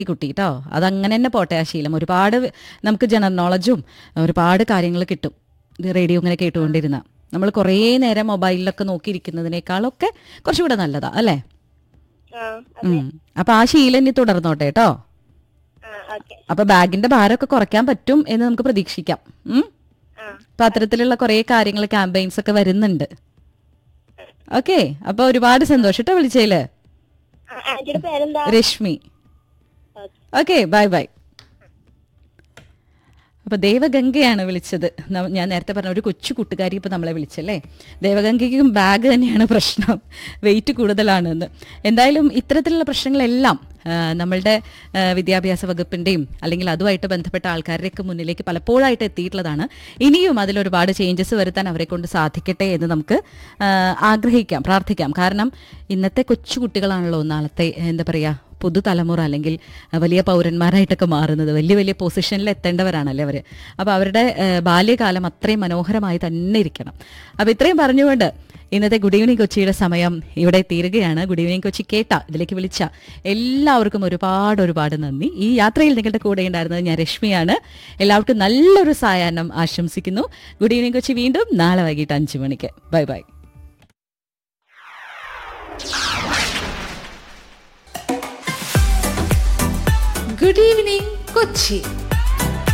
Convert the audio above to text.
ഈ കുട്ടി കേട്ടോ അതങ്ങനെ തന്നെ പോട്ടെ ആ ശീലം ഒരുപാട് നമുക്ക് ജനറൽ നോളജും ഒരുപാട് കാര്യങ്ങൾ കിട്ടും ഇത് റേഡിയോ ഇങ്ങനെ കേട്ടുകൊണ്ടിരുന്ന നമ്മൾ കുറേ നേരം മൊബൈലിലൊക്കെ നോക്കിയിരിക്കുന്നതിനേക്കാളൊക്കെ കുറച്ചുകൂടെ നല്ലതാ അല്ലേ ആ ഉം. അപ്പൊ ആ ശീലം ഇനി തുടർന്നോട്ടെ കേട്ടോ ആ ഓക്കെ അപ്പൊ ബാഗിന്റെ ഭാരമൊക്കെ കുറയ്ക്കാൻ പറ്റും എന്ന് നമുക്ക് പ്രതീക്ഷിക്കാം ഉം. ആ അപ്പൊ അത്തരത്തിലുള്ള കുറെ കാര്യങ്ങൾ ക്യാമ്പയിൻസ് ഒക്കെ വരുന്നുണ്ട് ഓക്കെ അപ്പൊ ഒരുപാട് സന്തോഷം കേട്ടോ വിളിച്ചേല് ആ, ആന്റിയുടെ പേരെന്താ Reshmi okay okay bye bye അപ്പൊ ദേവഗംഗയാണ് വിളിച്ചത് ന- ഞാൻ നേരത്തെ പറഞ്ഞ ഒരു കൊച്ചു കൂട്ടുകാരി ഇപ്പൊ നമ്മളെ വിളിച്ചല്ലേ ദേവഗംഗയ്ക്കും ബാഗ് തന്നെയാണ് പ്രശ്നം വെയിറ്റ് കൂടുതലാണെന്ന് എന്തായാലും ഇത്തരത്തിലുള്ള പ്രശ്നങ്ങളെല്ലാം ആ, നമ്മളുടെ ആ, വിദ്യാഭ്യാസ വകുപ്പിന്റെയും അല്ലെങ്കിൽ അതുമായിട്ട് ബന്ധപ്പെട്ട ആൾക്കാരുടെയൊക്കെ മുന്നിലേക്ക് പലപ്പോഴായിട്ട് എത്തിയിട്ടുള്ളതാണ് ഇനിയും അതിലൊരുപാട് ചേഞ്ചസ് വരുത്താൻ അവരെ കൊണ്ട് സാധിക്കട്ടെ എന്ന് നമുക്ക് ആ, ആഗ്രഹിക്കാം പ്രാർത്ഥിക്കാം കാരണം ഇന്നത്തെ കൊച്ചു കുട്ടികളാണല്ലോ നാളത്തെ എന്താ പറയാ പുതുതലമുറ അല്ലെങ്കിൽ വലിയ പൗരന്മാരായിട്ടൊക്കെ മാറുന്നത് വലിയ വലിയ പൊസിഷനിൽ എത്തേണ്ടവരാണല്ലേ അവർ അപ്പോൾ അവരുടെ ഏഹ്, ബാല്യകാലം അത്രയും മനോഹരമായി തന്നെ ഇരിക്കണം അപ്പോൾ ഇത്രയും പറഞ്ഞുകൊണ്ട് ഇന്നത്തെ ഗുഡ് ഈവനിങ് കൊച്ചിയുടെ സമയം ഇവിടെ തീരുകയാണ് ഗുഡ് ഈവനിങ് കൊച്ചി കേട്ട ഇതിലേക്ക് വിളിച്ച എല്ലാവർക്കും ഒരുപാട് ഒരുപാട് നന്ദി ഈ യാത്രയിൽ നിങ്ങളുടെ കൂടെ ഉണ്ടായിരുന്നത് ഞാൻ രശ്മിയാണ് എല്ലാവർക്കും നല്ലൊരു സായാഹ്നം ആശംസിക്കുന്നു ഗുഡ് ഈവനിങ് കൊച്ചി വീണ്ടും നാളെ വൈകിട്ട് അഞ്ചു മണിക്ക് bye bye good evening Kochi